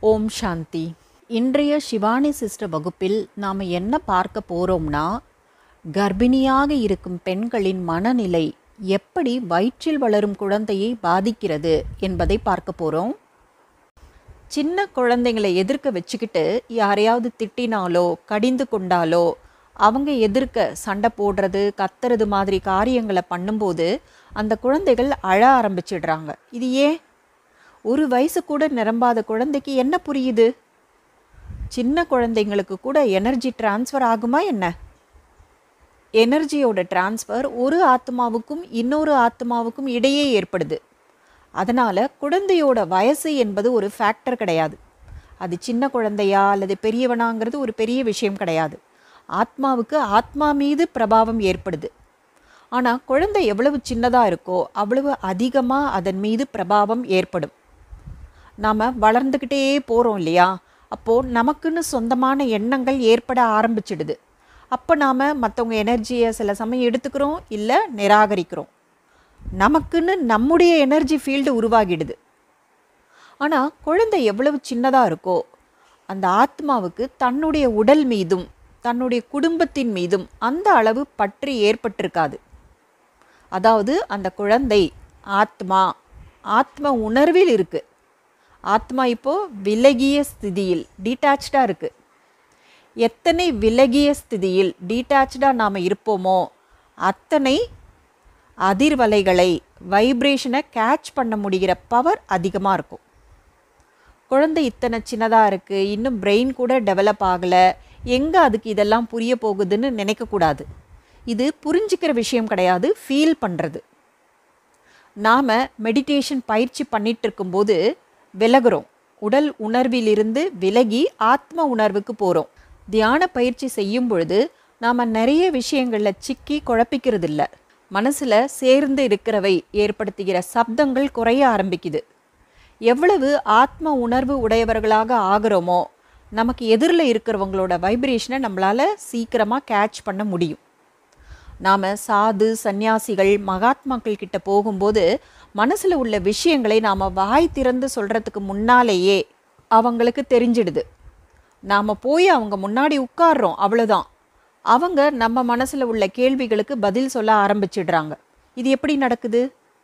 ஓம் சாந்தி இன்றைய சிவானி சிஸ்டர் வகுப்பில் நாம் என்ன பார்க்க போகிறோம்னா கர்ப்பிணியாக இருக்கும் பெண்களின் மனநிலை எப்படி வயிற்றில் வளரும் குழந்தையை பாதிக்கிறது என்பதை பார்க்க போகிறோம் சின்ன குழந்தைங்களை எதிர்க்க வச்சுக்கிட்டு யாரையாவது திட்டினாலோ கடிந்து கொண்டாலோ அவங்க எதிர்க்க சண்டை போடுறது கத்துறது மாதிரி காரியங்களை பண்ணும்போது அந்த குழந்தைகள் அழ ஆரம்பிச்சிடுறாங்க இது ஏன் ஒரு வயசு கூட நிரம்பாத குழந்தைக்கு என்ன புரியுது சின்ன குழந்தைங்களுக்கு கூட எனர்ஜி டிரான்ஸ்ஃபர் ஆகுமா என்ன எனர்ஜியோட டிரான்ஸ்ஃபர் ஒரு ஆத்மாவுக்கும் இன்னொரு ஆத்மாவுக்கும் இடையே ஏற்படுது அதனால் குழந்தையோட வயசு என்பது ஒரு ஃபேக்டர் கிடையாது அது சின்ன குழந்தையா அல்லது பெரியவனாங்கிறது ஒரு பெரிய விஷயம் கிடையாது ஆத்மாவுக்கு ஆத்மா மீது பிரபாவம் ஏற்படுது ஆனால் குழந்தை எவ்வளவு சின்னதாக இருக்கோ அவ்வளவு அதிகமாக அதன் மீது பிரபாவம் ஏற்படும் நாம் வளர்ந்துக்கிட்டே போகிறோம் இல்லையா அப்போது நமக்குன்னு சொந்தமான எண்ணங்கள் ஏற்பட ஆரம்பிச்சிடுது அப்போ நாம் மற்றவங்க எனர்ஜியை சில சமயம் எடுத்துக்கிறோம் இல்லை நிராகரிக்கிறோம் நமக்குன்னு நம்முடைய எனர்ஜி ஃபீல்டு உருவாகிடுது ஆனால் குழந்தை எவ்வளவு சின்னதாக இருக்கோ அந்த ஆத்மாவுக்கு தன்னுடைய உடல் மீதும் தன்னுடைய குடும்பத்தின் மீதும் அந்த அளவு பற்று ஏற்பட்டிருக்காது அதாவது அந்த குழந்தை ஆத்மா ஆத்ம உணர்வில் இருக்குது ஆத்மா இப்போ விலகிய ஸ்திதியில் டீட்டாச்சாக இருக்குது எத்தனை விலகிய ஸ்திதியில் டீட்டாச்சாக நாம் இருப்போமோ அத்தனை அதிர்வலைகளை வைப்ரேஷனை கேட்ச் பண்ண முடிகிற பவர் அதிகமாக இருக்கும் குழந்தை இத்தனை சின்னதாக இருக்குது இன்னும் பிரெயின் கூட டெவலப் ஆகலை எங்கே அதுக்கு இதெல்லாம் புரிய போகுதுன்னு நினைக்கக்கூடாது இது புரிஞ்சிக்கிற விஷயம் கிடையாது ஃபீல் பண்ணுறது நாம் மெடிடேஷன் பயிற்சி பண்ணிட்டு இருக்கும்போது விலகுறோம் உடல் உணர்விலிருந்து விலகி ஆத்ம உணர்வுக்கு போகிறோம் தியான பயிற்சி செய்யும் பொழுது நாம் நிறைய விஷயங்களில் சிக்கி குழப்பிக்கிறது இல்லை மனசில் சேர்ந்து இருக்கிறவை ஏற்படுத்துகிற சப்தங்கள் குறைய ஆரம்பிக்குது எவ்வளவு ஆத்ம உணர்வு உடையவர்களாக ஆகிறோமோ நமக்கு எதிரில் இருக்கிறவங்களோட வைப்ரேஷனை நம்மளால் சீக்கிரமாக கேட்ச் பண்ண முடியும் நாம் சாது சந்நியாசிகள் மகாத்மாக்கள் கிட்ட போகும்போது மனசில் உள்ள விஷயங்களை நாம் வாய் திறந்து சொல்கிறதுக்கு முன்னாலேயே அவங்களுக்கு தெரிஞ்சிடுது நாம் போய் அவங்க முன்னாடி உட்கார்றோம் அவ்வளோதான் அவங்க நம்ம மனசில் உள்ள கேள்விகளுக்கு பதில் சொல்ல ஆரம்பிச்சிடுறாங்க இது எப்படி நடக்குது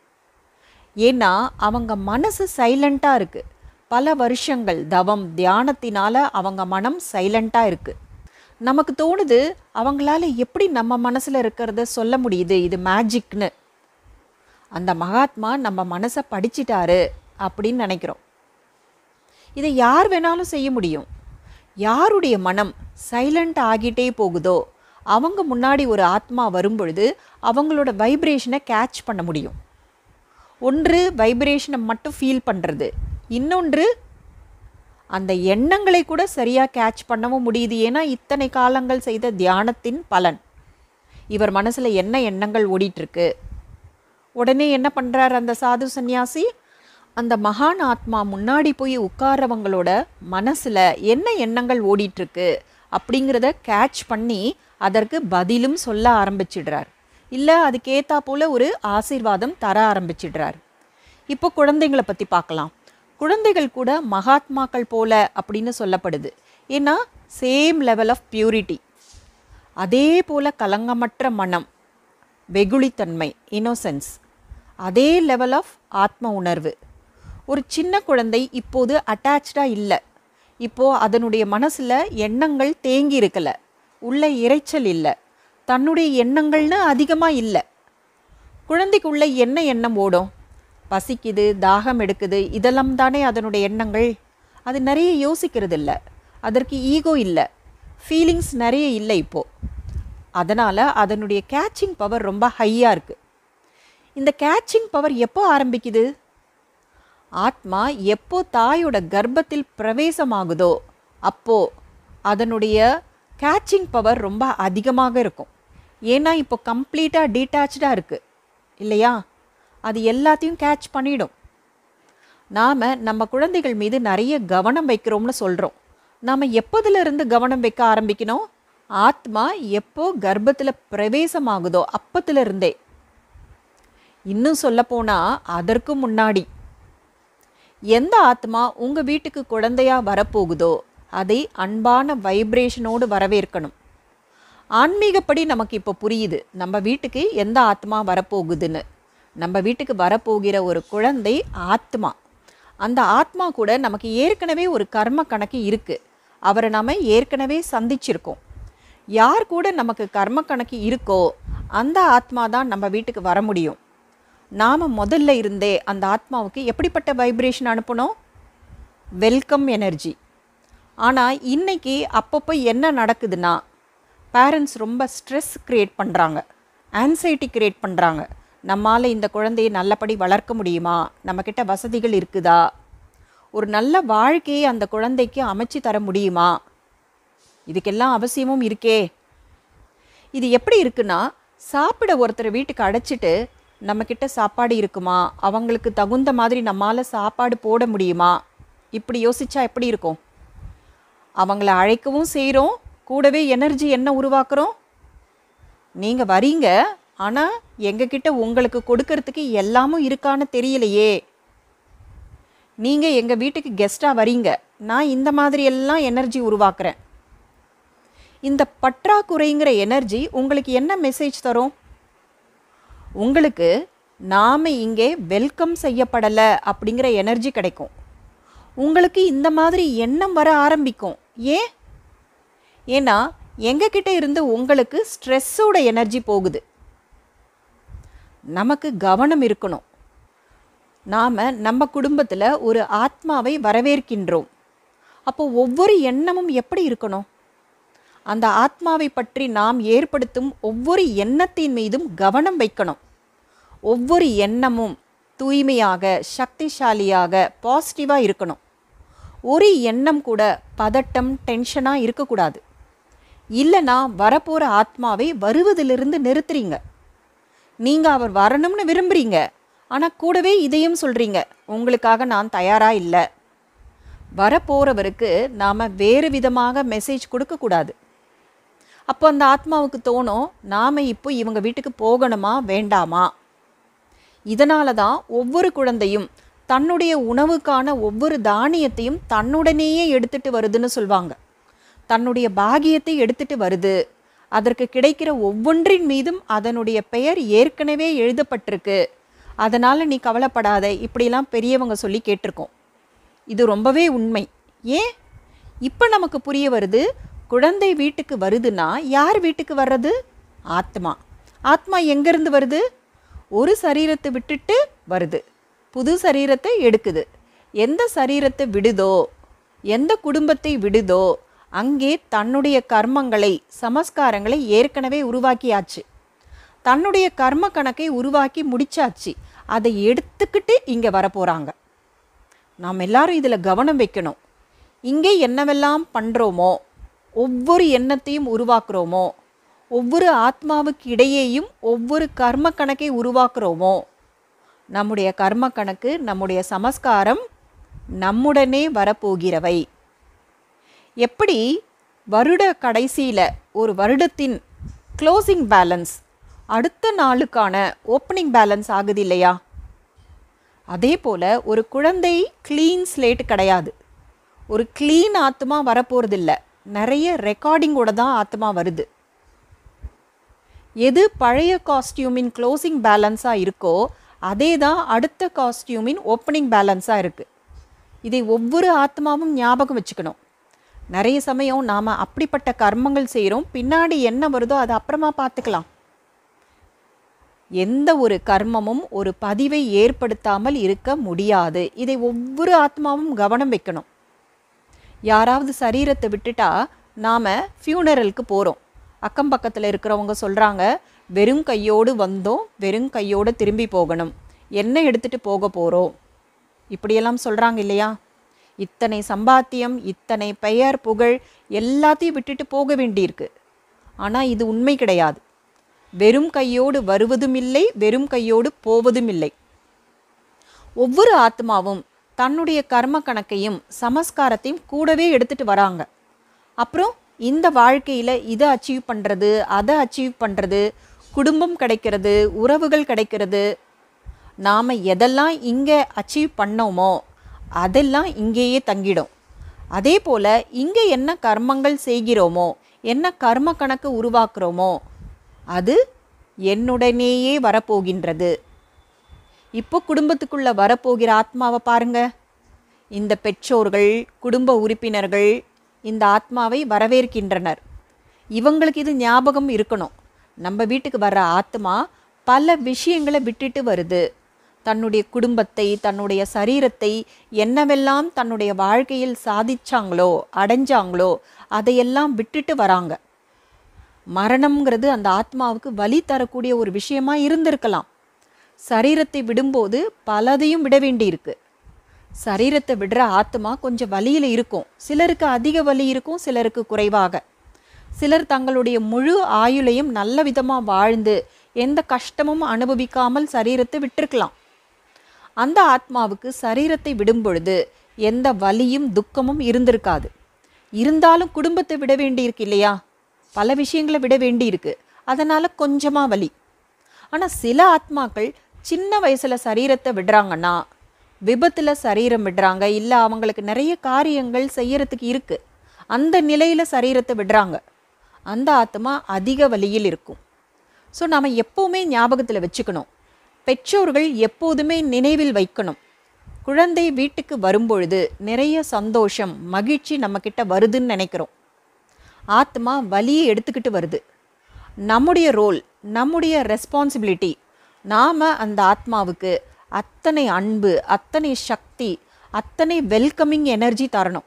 ஏன்னா அவங்க மனசு சைலண்ட்டாக இருக்குது பல வருஷங்கள் தவம் தியானத்தினால அவங்க மனம் சைலண்ட்டாக இருக்குது நமக்கு தோணுது அவங்களால எப்படி நம்ம மனசில் இருக்கிறத சொல்ல முடியுது இது மேஜிக்னு அந்த மகாத்மா நம்ம மனசை படிச்சிட்டாரு அப்படின்னு நினைக்கிறோம் இதை யார் வேணாலும் செய்ய முடியும் யாருடைய மனம் சைலண்ட் ஆகிட்டே போகுதோ அவங்க முன்னாடி ஒரு ஆத்மா வரும்பொழுது அவங்களோட வைப்ரேஷனை கேட்ச் பண்ண முடியும் ஒன்று வைப்ரேஷனை மட்டும் ஃபீல் பண்ணுறது இன்னொன்று அந்த எண்ணங்களை கூட சரியாக கேட்ச் பண்ணவும் முடியுது ஏன்னா இத்தனை காலங்கள் செய்த தியானத்தின் பலன் இவர் மனசில் என்ன எண்ணங்கள் ஓடிட்டுருக்கு உடனே என்ன பண்ணுறார் அந்த சாது சந்நியாசி அந்த மகான் ஆத்மா முன்னாடி போய் உட்கார்றவங்களோட மனசில் என்ன எண்ணங்கள் ஓடிட்டுருக்கு அப்படிங்கிறத கேட்ச் பண்ணி அதற்கு பதிலும் சொல்ல ஆரம்பிச்சிடுறார் இல்லை அதுக்கேற்றா போல் ஒரு ஆசீர்வாதம் தர ஆரம்பிச்சிடுறார் இப்போ குழந்தைங்களை பற்றி பார்க்கலாம் குழந்தைகள் கூட மகாத்மாக்கள் போல அப்படின்னு சொல்லப்படுது ஏன்னா சேம் லெவல் ஆஃப் பியூரிட்டி அதே போல் கலங்கமற்ற மனம் வெகுளித்தன்மை இன்னோசென்ஸ் அதே லெவல் ஆஃப் ஆத்ம உணர்வு ஒரு சின்ன குழந்தை இப்போது அட்டாச்சாக இல்லை இப்போது அதனுடைய மனசில் எண்ணங்கள் தேங்கி இருக்கலை உள்ள இறைச்சல் இல்லை தன்னுடைய எண்ணங்கள்னு அதிகமாக இல்லை குழந்தைக்கு உள்ள என்ன எண்ணம் ஓடும் பசிக்குது தாகம் எடுக்குது இதெல்லாம் தானே அதனுடைய எண்ணங்கள் அது நிறைய யோசிக்கிறது இல்லை அதற்கு ஈகோ இல்லை ஃபீலிங்ஸ் நிறைய இல்லை இப்போது அதனால் அதனுடைய கேட்சிங் பவர் ரொம்ப ஹையாக இருக்குது இந்த கேட்சிங் பவர் எப்போ ஆரம்பிக்குது ஆத்மா எப்போ தாயோட கர்ப்பத்தில் பிரவேசமாகுதோ அப்போ அதனுடைய கேட்சிங் பவர் ரொம்ப அதிகமாக இருக்கும் ஏன்னா இப்போ கம்ப்ளீட்டாக டீட்டாச்சாக இருக்குது இல்லையா அது எல்லாத்தையும் கேட்ச் பண்ணிடும் நாம் நம்ம குழந்தைகள் மீது நிறைய கவனம் வைக்கிறோம்னு சொல்கிறோம் நாம் எப்போதிலிருந்து கவனம் வைக்க ஆரம்பிக்கணும் ஆத்மா எப்போ கர்ப்பத்தில் பிரவேசமாகுதோ அப்பத்திலிருந்தே இன்னும் சொல்லப்போனால் அதற்கு முன்னாடி எந்த ஆத்மா உங்கள் வீட்டுக்கு குழந்தையா வரப்போகுதோ அதை அன்பான வைப்ரேஷனோடு வரவேற்கணும் ஆன்மீகப்படி நமக்கு இப்போ புரியுது நம்ம வீட்டுக்கு எந்த ஆத்மா வரப்போகுதுன்னு நம்ம வீட்டுக்கு வரப்போகிற ஒரு குழந்தை ஆத்மா அந்த ஆத்மா கூட நமக்கு ஏற்கனவே ஒரு கர்ம கணக்கு இருக்குது அவரை நாம் ஏற்கனவே சந்திச்சிருக்கோம் யார் கூட நமக்கு கர்ம கணக்கு இருக்கோ அந்த ஆத்மா தான் நம்ம வீட்டுக்கு வர முடியும் நாம் முதல்ல இருந்தே அந்த ஆத்மாவுக்கு எப்படிப்பட்ட வைப்ரேஷன் அனுப்பணும் வெல்கம் எனர்ஜி ஆனால் இன்னைக்கு அப்பப்போ என்ன நடக்குதுன்னா பேரண்ட்ஸ் ரொம்ப ஸ்ட்ரெஸ் க்ரியேட் பண்ணுறாங்க ஆன்சைட்டி க்ரியேட் பண்ணுறாங்க நம்மால் இந்த குழந்தையை நல்லபடி வளர்க்க முடியுமா நம்மக்கிட்ட வசதிகள் இருக்குதா ஒரு நல்ல வாழ்க்கையை அந்த குழந்தைக்கு அமைச்சு தர முடியுமா இதுக்கெல்லாம் அவசியமும் இருக்கே இது எப்படி இருக்குன்னா சாப்பிட ஒருத்தர் வீட்டுக்கு அடைச்சிட்டு நம்மக்கிட்ட சாப்பாடு இருக்குமா அவங்களுக்கு தகுந்த மாதிரி நம்மால் சாப்பாடு போட முடியுமா இப்படி யோசிச்சா எப்படி இருக்கும் அவங்கள அழைக்கவும் செய்கிறோம் கூடவே எனர்ஜி என்ன உருவாக்குறோம் நீங்கள் வரீங்க ஆனால் எங்ககிட்ட உங்களுக்கு கொடுக்கறதுக்கு எல்லாமும் இருக்கான்னு தெரியலையே நீங்கள் எங்கள் வீட்டுக்கு கெஸ்ட்டாக வரீங்க நான் இந்த மாதிரி எல்லாம் எனர்ஜி உருவாக்குறேன் இந்த பற்றாக்குறைங்கிற எனர்ஜி உங்களுக்கு என்ன மெசேஜ் தரும் உங்களுக்கு நாம் இங்கே வெல்கம் செய்யப்படலை அப்படிங்கிற எனர்ஜி கிடைக்கும் உங்களுக்கு இந்த மாதிரி எண்ணம் வர ஆரம்பிக்கும் ஏன் ஏன்னா எங்ககிட்ட இருந்து உங்களுக்கு ஸ்ட்ரெஸ்ஸோட எனர்ஜி போகுது நமக்கு கவனம் இருக்கணும் நாம் நம்ம குடும்பத்தில் ஒரு ஆத்மாவை வரவேற்கின்றோம் அப்போ ஒவ்வொரு எண்ணமும் எப்படி இருக்கணும் அந்த ஆத்மாவை பற்றி நாம் ஏற்படுத்தும் ஒவ்வொரு எண்ணத்தின் மீதும் கவனம் வைக்கணும் ஒவ்வொரு எண்ணமும் தூய்மையாக சக்திசாலியாக பாசிட்டிவாக இருக்கணும் ஒரு எண்ணம் கூட பதட்டம் டென்ஷனாக இருக்கக்கூடாது இல்லைனா வரப்போகிற ஆத்மாவை வருவதிலிருந்து நிறுத்துறீங்க நீங்கள் அவர் வரணும்னு விரும்புகிறீங்க ஆனால் கூடவே இதையும் சொல்கிறீங்க உங்களுக்காக நான் தயாராக இல்லை வரப்போகிறவருக்கு நாம் வேறு விதமாக மெசேஜ் கொடுக்கக்கூடாது அப்போ அந்த ஆத்மாவுக்கு தோணும் நாம் இப்போ இவங்க வீட்டுக்கு போகணுமா வேண்டாமா இதனால தான் ஒவ்வொரு குழந்தையும் தன்னுடைய உணவுக்கான ஒவ்வொரு தானியத்தையும் தன்னுடனேயே எடுத்துட்டு வருதுன்னு சொல்லுவாங்க தன்னுடைய பாகியத்தை எடுத்துட்டு வருது அதற்கு கிடைக்கிற ஒவ்வொன்றின் மீதும் அதனுடைய பெயர் ஏற்கனவே எழுதப்பட்டிருக்கு அதனால் நீ கவலைப்படாத இப்படிலாம் பெரியவங்க சொல்லி கேட்டிருக்கோம் இது ரொம்பவே உண்மை ஏன் இப்போ நமக்கு புரிய வருது குழந்தை வீட்டுக்கு வருதுன்னா யார் வீட்டுக்கு வர்றது ஆத்மா ஆத்மா எங்கேருந்து வருது ஒரு சரீரத்தை விட்டுட்டு வருது புது சரீரத்தை எடுக்குது எந்த சரீரத்தை விடுதோ எந்த குடும்பத்தை விடுதோ அங்கே தன்னுடைய கர்மங்களை சமஸ்காரங்களை ஏற்கனவே உருவாக்கியாச்சு தன்னுடைய கர்ம கணக்கை உருவாக்கி முடிச்சாச்சு அதை எடுத்துக்கிட்டு இங்கே வரப்போகிறாங்க நாம் எல்லாரும் இதில் கவனம் வைக்கணும் இங்கே என்னவெல்லாம் பண்ணுறோமோ ஒவ்வொரு எண்ணத்தையும் உருவாக்குறோமோ ஒவ்வொரு ஆத்மாவுக்கு இடையேயும் ஒவ்வொரு கர்ம கணக்கை உருவாக்குறோமோ நம்முடைய கர்ம கணக்கு நம்முடைய சமஸ்காரம் நம்முடனே வரப்போகிறவை எப்படி வருட கடைசியில் ஒரு வருடத்தின் க்ளோசிங் பேலன்ஸ் அடுத்த நாளுக்கான ஓப்பனிங் பேலன்ஸ் ஆகுது இல்லையா அதே போல் ஒரு குழந்தை க்ளீன் ஸ்லேட் கிடையாது ஒரு க்ளீன் ஆத்மா வரப்போகிறதில்ல நிறைய ரெக்கார்டிங்கோட தான் ஆத்மா வருது எது பழைய காஸ்டியூமின் க்ளோசிங் பேலன்ஸாக இருக்கோ அதே தான் அடுத்த காஸ்டியூமின் ஓப்பனிங் பேலன்ஸாக இருக்குது இதை ஒவ்வொரு ஆத்மாவும் ஞாபகம் வச்சுக்கணும் நிறைய சமயம் நாம் அப்படிப்பட்ட கர்மங்கள் செய்கிறோம் பின்னாடி என்ன வருதோ அதை அப்புறமா பார்த்துக்கலாம் எந்த ஒரு கர்மமும் ஒரு பதிவை ஏற்படுத்தாமல் இருக்க முடியாது இதை ஒவ்வொரு ஆத்மாவும் கவனம் வைக்கணும் யாராவது சரீரத்தை விட்டுட்டா நாம் ஃபியூனரலுக்கு போகிறோம் அக்கம் பக்கத்தில் இருக்கிறவங்க சொல்கிறாங்க வெறும் கையோடு வந்தோம் வெறும் கையோடு திரும்பி போகணும் என்ன எடுத்துகிட்டு போக போகிறோம் இப்படியெல்லாம் சொல்கிறாங்க இல்லையா இத்தனை சம்பாத்தியம் இத்தனை பெயர் புகழ் எல்லாத்தையும் விட்டுட்டு போக வேண்டியிருக்கு ஆனால் இது உண்மை கிடையாது வெறும் கையோடு வருவதும் இல்லை வெறும் கையோடு போவதும் இல்லை ஒவ்வொரு ஆத்மாவும் தன்னுடைய கர்ம கணக்கையும் சமஸ்காரத்தையும் கூடவே எடுத்துட்டு வராங்க அப்புறம் இந்த வாழ்க்கையில் இதை அச்சீவ் பண்ணுறது அதை அச்சீவ் பண்ணுறது குடும்பம் கிடைக்கிறது உறவுகள் கிடைக்கிறது நாம் எதெல்லாம் இங்கே அச்சீவ் பண்ணோமோ அதெல்லாம் இங்கேயே தங்கிடும் அதே போல் இங்கே என்ன கர்மங்கள் செய்கிறோமோ என்ன கர்ம கணக்கு உருவாக்குறோமோ அது என்னுடனேயே வரப்போகின்றது இப்போ குடும்பத்துக்குள்ள வரப்போகிற ஆத்மாவை பாருங்க இந்த பெற்றோர்கள் குடும்ப உறுப்பினர்கள் இந்த ஆத்மாவை வரவேற்கின்றனர் இவங்களுக்கு இது ஞாபகம் இருக்கணும் நம்ம வீட்டுக்கு வர்ற ஆத்மா பல விஷயங்களை விட்டுட்டு வருது தன்னுடைய குடும்பத்தை தன்னுடைய சரீரத்தை என்னவெல்லாம் தன்னுடைய வாழ்க்கையில் சாதிச்சாங்களோ அடைஞ்சாங்களோ அதையெல்லாம் விட்டுட்டு வராங்க மரணம்ங்கிறது அந்த ஆத்மாவுக்கு வலி தரக்கூடிய ஒரு விஷயமா இருந்திருக்கலாம் சரீரத்தை விடும்போது பலதையும் விட வேண்டியிருக்கு சரீரத்தை விடுற ஆத்மா கொஞ்சம் வலியில் இருக்கும் சிலருக்கு அதிக வலி இருக்கும் சிலருக்கு குறைவாக சிலர் தங்களுடைய முழு ஆயுளையும் நல்ல விதமாக வாழ்ந்து எந்த கஷ்டமும் அனுபவிக்காமல் சரீரத்தை விட்டிருக்கலாம் அந்த ஆத்மாவுக்கு சரீரத்தை விடும் பொழுது எந்த வலியும் துக்கமும் இருந்திருக்காது இருந்தாலும் குடும்பத்தை விட வேண்டியிருக்கு இல்லையா பல விஷயங்களை விட வேண்டியிருக்கு அதனால் கொஞ்சமாக வலி ஆனால் சில ஆத்மாக்கள் சின்ன வயசில் சரீரத்தை விடுறாங்கன்னா விபத்தில் சரீரம் விடுறாங்க இல்லை அவங்களுக்கு நிறைய காரியங்கள் செய்யறதுக்கு இருக்குது அந்த நிலையில் சரீரத்தை விடுறாங்க அந்த ஆத்மா அதிக வலியில் இருக்கும் ஸோ நாம் எப்போவுமே ஞாபகத்தில் வச்சுக்கணும் பெற்றோர்கள் எப்போதுமே நினைவில் வைக்கணும் குழந்தை வீட்டுக்கு வரும்பொழுது நிறைய சந்தோஷம் மகிழ்ச்சி நம்மக்கிட்ட வருதுன்னு நினைக்கிறோம் ஆத்மா வலியை எடுத்துக்கிட்டு வருது நம்முடைய ரோல் நம்முடைய ரெஸ்பான்சிபிலிட்டி நாம் அந்த ஆத்மாவுக்கு அத்தனை அன்பு அத்தனை சக்தி அத்தனை வெல்கமிங் எனர்ஜி தரணும்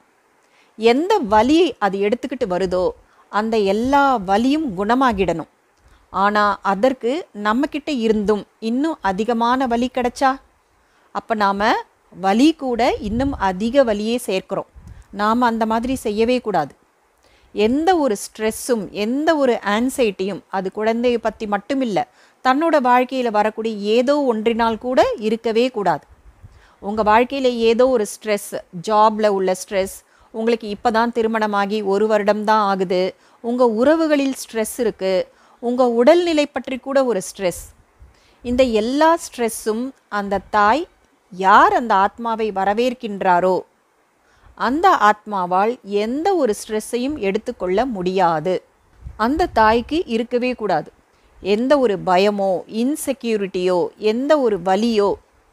எந்த வலியை அது எடுத்துக்கிட்டு வருதோ அந்த எல்லா வலியும் குணமாகிடணும் ஆனால் அதற்கு நம்மக்கிட்ட இருந்தும் இன்னும் அதிகமான வலி கிடைச்சா அப்போ நாம் வலி கூட இன்னும் அதிக வலியே சேர்க்கிறோம் நாம் அந்த மாதிரி செய்யவே கூடாது எந்த ஒரு ஸ்ட்ரெஸ்ஸும் எந்த ஒரு ஆன்சைட்டியும் அது குழந்தையை பற்றி மட்டும் இல்லை தன்னோட வாழ்க்கையில் வரக்கூடிய ஏதோ ஒன்றினால் கூட இருக்கவே கூடாது உங்கள் வாழ்க்கையில் ஏதோ ஒரு ஸ்ட்ரெஸ் ஜாபில் உள்ள ஸ்ட்ரெஸ் உங்களுக்கு இப்போ தான் திருமணமாகி ஒரு வருடம் தான் ஆகுது உங்கள் உறவுகளில் ஸ்ட்ரெஸ் இருக்குது உங்கள் உடல்நிலை பற்றி கூட ஒரு ஸ்ட்ரெஸ் இந்த எல்லா ஸ்ட்ரெஸ்ஸும் அந்த தாய் யார் அந்த ஆத்மாவை வரவேற்கின்றாரோ அந்த ஆத்மாவால் எந்த ஒரு ஸ்ட்ரெஸ்ஸையும் எடுத்துக்கொள்ள முடியாது அந்த தாய்க்கு இருக்கவே கூடாது எந்த ஒரு பயமோ இன்செக்யூரிட்டியோ எந்த ஒரு வலியோ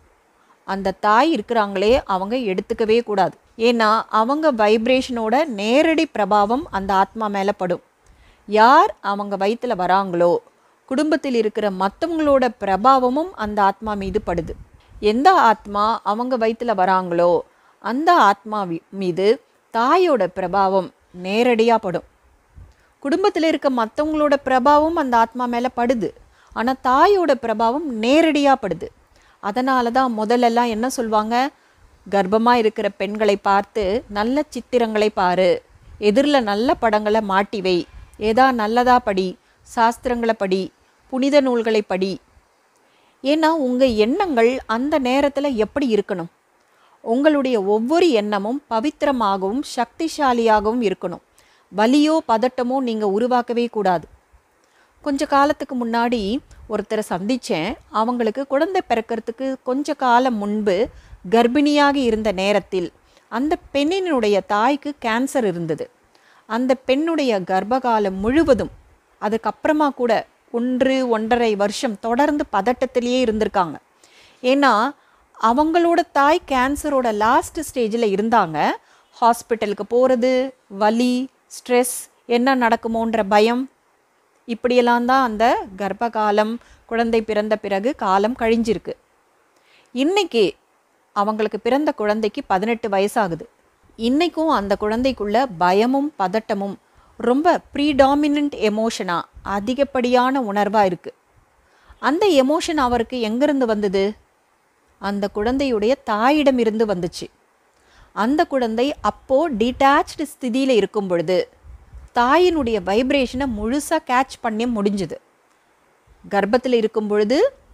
அந்த தாய் இருக்கிறாங்களே அவங்க எடுத்துக்கவே கூடாது ஏன்னா அவங்க வைப்ரேஷனோட நேரடி பிரபாவம் அந்த ஆத்மா மேலே படும் யார் அவங்க வயிற்றில் வராங்களோ குடும்பத்தில் இருக்கிற மற்றவங்களோட பிரபாவமும் அந்த ஆத்மா மீது படுது எந்த ஆத்மா அவங்க வயிற்றில் வராங்களோ அந்த ஆத்மா வி- மீது தாயோட பிரபாவம் நேரடியாக படும் குடும்பத்தில் இருக்க மற்றவங்களோட பிரபாவம் அந்த ஆத்மா மேலே படுது ஆனால் தாயோட பிரபாவம் நேரடியாக படுது அதனால தான் முதல்லலாம் என்ன சொல்லுவாங்க கர்ப்பமாக இருக்கிற பெண்களை பார்த்து நல்ல சித்திரங்களை பாரு எதிரில் நல்ல படங்களை மாட்டி வை ஏதா நல்லதா படி சாஸ்திரங்களை படி புனித நூல்களை படி ஏன்னா உங்கள் எண்ணங்கள் அந்த நேரத்தில் எப்படி இருக்கணும் உங்களுடைய ஒவ்வொரு எண்ணமும் பவித்திரமாகவும் சக்திசாலியாகவும் இருக்கணும் வலியோ பதட்டமோ நீங்கள் உருவாக்கவே கூடாது கொஞ்ச காலத்துக்கு முன்னாடி ஒருத்தரை சந்தித்தேன் அவங்களுக்கு குழந்தை பிறக்கிறதுக்கு கொஞ்ச காலம் முன்பு கர்ப்பிணியாக இருந்த நேரத்தில் அந்த பெண்ணினுடைய தாய்க்கு கேன்சர் இருந்தது அந்த பெண்ணுடைய கர்ப்பகாலம் முழுவதும் அதுக்கப்புறமா கூட ஒன்று ஒன்றரை வருஷம் தொடர்ந்து பதட்டத்திலேயே இருந்திருக்காங்க ஏன்னா அவங்களோட தாய் கேன்சரோட லாஸ்ட் ஸ்டேஜில் இருந்தாங்க ஹாஸ்பிட்டலுக்கு போகிறது வலி ஸ்ட்ரெஸ் என்ன நடக்குமோன்ற பயம் இப்படியெல்லாம் தான் அந்த கர்ப்பகாலம் குழந்தை பிறந்த பிறகு காலம் கழிஞ்சிருக்கு இன்னைக்கு அவங்களுக்கு பிறந்த குழந்தைக்கு பதினெட்டு வயசாகுது இன்னைக்கும் அந்த குழந்தைக்குள்ள பயமும் பதட்டமும் ரொம்ப ப்ரீடாமினன்ட் எமோஷனாக அதிகப்படியான உணர்வாக இருக்குது அந்த எமோஷன் அவருக்கு எங்கேருந்து வந்தது அந்த குழந்தையுடைய தாயிடமிருந்து வந்துச்சு அந்த குழந்தை அப்போ டிட்டாச்டு ஸ்திதியில் இருக்கும் பொழுது தாயினுடைய வைப்ரேஷனை முழுசாக கேட்ச் பண்ணி முடிஞ்சுது கர்ப்பத்தில் இருக்கும் பொழுது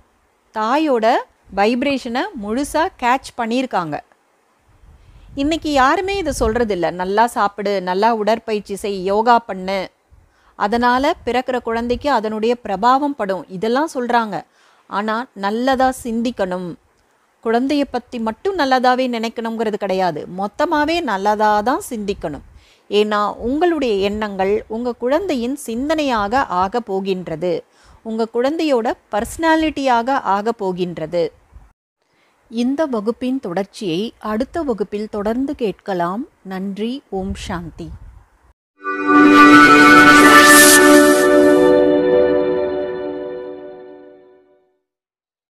தாயோட வைப்ரேஷனை முழுசாக கேட்ச் பண்ணியிருக்காங்க இன்னைக்கு யாருமே இதை சொல்கிறதில்ல நல்லா சாப்பிடு நல்லா உடற்பயிற்சி செய் யோகா பண்ணு அதனால் பிறக்கிற குழந்தைக்கு அதனுடைய பிரபாவம் படும் இதெல்லாம் சொல்கிறாங்க ஆனால் நல்லதாக சிந்திக்கணும் குழந்தைய பற்றி மட்டும் நல்லதாகவே நினைக்கணுங்கிறது கிடையாது மொத்தமாகவே நல்லதாக தான் சிந்திக்கணும் ஏன்னா உங்களுடைய எண்ணங்கள் உங்கள் குழந்தையின் சிந்தனையாக ஆக போகின்றது உங்கள் குழந்தையோட பர்சனாலிட்டியாக ஆக போகின்றது இந்த வகுப்பின் தொடர்ச்சியை அடுத்த வகுப்பில் தொடர்ந்து கேட்கலாம் நன்றி ஓம் சாந்தி